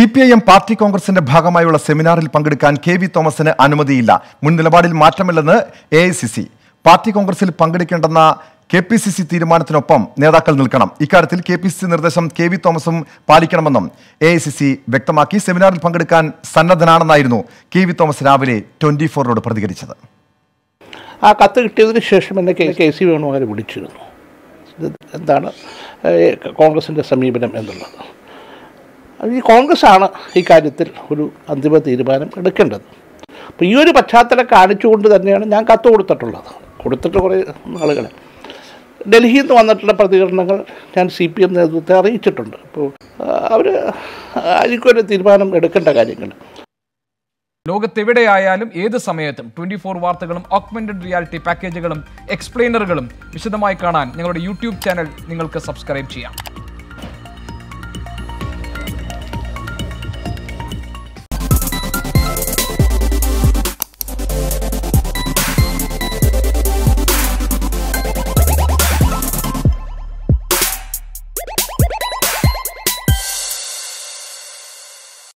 C P I M party കോൺഗ്രസിന്റെ ഭാഗമായുള്ള സെമിനാറിൽ പങ്കെടുക്കാൻ കെ വി തോമസിന് അനുമതിയില്ല മുൻ നിലപാടിൽ മാറ്റമില്ലെന്ന് A I C C party കോൺഗ്രസിൽ പങ്കെടുക്കേണ്ടെന്ന കെ പി സി സി തീരുമാനത്തിനൊപ്പം നേതാക്കൾ നിൽക്കണം ഇക്കാര്യത്തിൽ കെ പി സി സി നിർദ്ദേശം കെ വി തോമസും പാലിക്കണമെന്നും എ ഐ സി സി വ്യക്തമാക്കി സെമിനാറിൽ പങ്കെടുക്കാൻ സന്നദ്ധനാണെന്നായിരുന്നു കെ വി തോമസ് രാവിലെ ട്വന്റി ഫോറിനോട് പ്രതികരിച്ചത് ആ കത്ത് കിട്ടിയതിന് ശേഷം എന്നെ കെ കെ സി വേണുമാരെ വിളിച്ചിരുന്നു ഇത് എന്താണ് ഏഹ്, കോൺഗ്രസിൻ്റെ സമീപനം എന്നുള്ളത് അത് ഈ കോൺഗ്രസ്സാണ് ഈ കാര്യത്തിൽ ഒരു അന്തിമ തീരുമാനം എടുക്കേണ്ടത് അപ്പോൾ ഈ ഒരു പശ്ചാത്തലം കാണിച്ചുകൊണ്ട് തന്നെയാണ് ഞാൻ കത്ത് കൊടുത്തിട്ടുള്ളത് കൊടുത്തിട്ട് കുറേ ആളുകളെ ഡൽഹിയിൽ നിന്ന് വന്നിട്ടുള്ള പ്രതികരണങ്ങൾ ഞാൻ സി പി എം നേതൃത്വത്തെ അറിയിച്ചിട്ടുണ്ട് അപ്പോൾ അവർ അതിക്കൊരു തീരുമാനം എടുക്കേണ്ട കാര്യങ്ങൾ ലോകത്തെവിടെയായാലും ഏത് സമയത്തും ട്വന്റി ഫോർ വാർത്തകളും ഓഗ്മെന്റഡ് റിയാലിറ്റി പാക്കേജുകളും എക്സ്പ്ലെയിനറുകളും വിശദമായി കാണാൻ ഞങ്ങളുടെ യൂട്യൂബ് ചാനൽ നിങ്ങൾക്ക് സബ്സ്ക്രൈബ് ചെയ്യാം